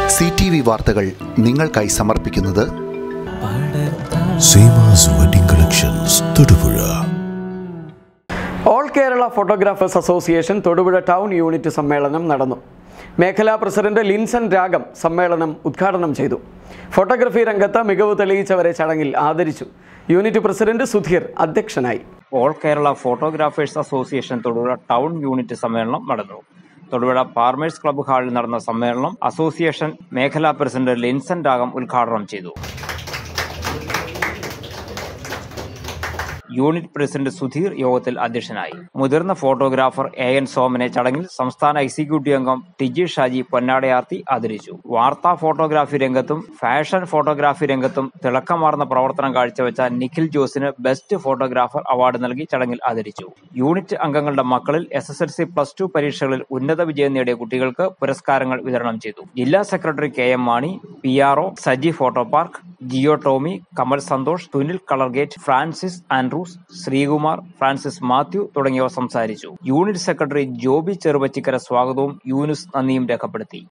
C T V വാർത്തകൾ നിങ്ങൾക്കായി സമർപ്പിക്കുന്നത് Seemas wedding collections Thodupuzha all Kerala photographers association Thodupuzha town unit സമ്മേളനം നടന്നു മേഖലാ പ്രസിഡന്റ് ലിൻസൺ രാഗം സമ്മേളനം ഉദ്ഘാടനം ചെയ്തു ഫോട്ടോഗ്രഫി രംഗത്ത് മികവ് തെളിയിച്ചവരെ ചടങ്ങിൽ ആദരിച്ചു യൂണിറ്റ് പ്രസിഡന്റ് സുധീർ അധ്യക്ഷനായി all Kerala photographers association Thodupuzha town unit സമ്മേളനം നടന്നു തൊടുപുഴ ഫാർമേഴ്സ് ക്ലബ്ബ് ഹാളിൽ നടന്ന സമ്മേളനം അസോസിയേഷൻ മേഖലാ പ്രസിഡന്റ് ലിൻസൺ രാഗം ഉദ്ഘാടനം ചെയ്തു യൂണിറ്റ് പ്രസിഡന്റ് സുധീർ യോഗത്തിൽ അധ്യക്ഷനായി മുതിർന്ന ഫോട്ടോഗ്രാഫർ എ എൻ സോമനെ ചടങ്ങിൽ സംസ്ഥാന എക്സിക്യൂട്ടീവ് അംഗം ടിജി ഷാജി പൊന്നാടയാർത്തി ആദരിച്ചു വാർത്താ ഫോട്ടോഗ്രാഫി രംഗത്തും ഫാഷൻ ഫോട്ടോഗ്രാഫി രംഗത്തും തിളക്കമാർന്ന പ്രവർത്തനം കാഴ്ചവെച്ച നിഖിൽ ജോസിന് ബെസ്റ്റ് ഫോട്ടോഗ്രാഫർ അവാർഡ് നൽകി ചടങ്ങിൽ ആദരിച്ചു യൂണിറ്റ് അംഗങ്ങളുടെ മക്കളിൽ S S L C plus two പരീക്ഷകളിൽ ഉന്നത വിജയം നേടിയ കുട്ടികൾക്ക് പുരസ്കാരങ്ങൾ വിതരണം ചെയ്തു ജില്ലാ secretary K M Mani P R O Saji photo park Jio Tomy Kamal Santhosh Sunil colour gate Francis Andrews Sreekumar Francis Mathew തുടങ്ങിയവർ സംസാരിച്ചു യൂണിറ്റ് സെക്രട്ടറി ജോബി ചെറുപച്ചിക്കര സ്വാഗതവും യൂനുസ് നന്ദിയും രേഖപ്പെടുത്തി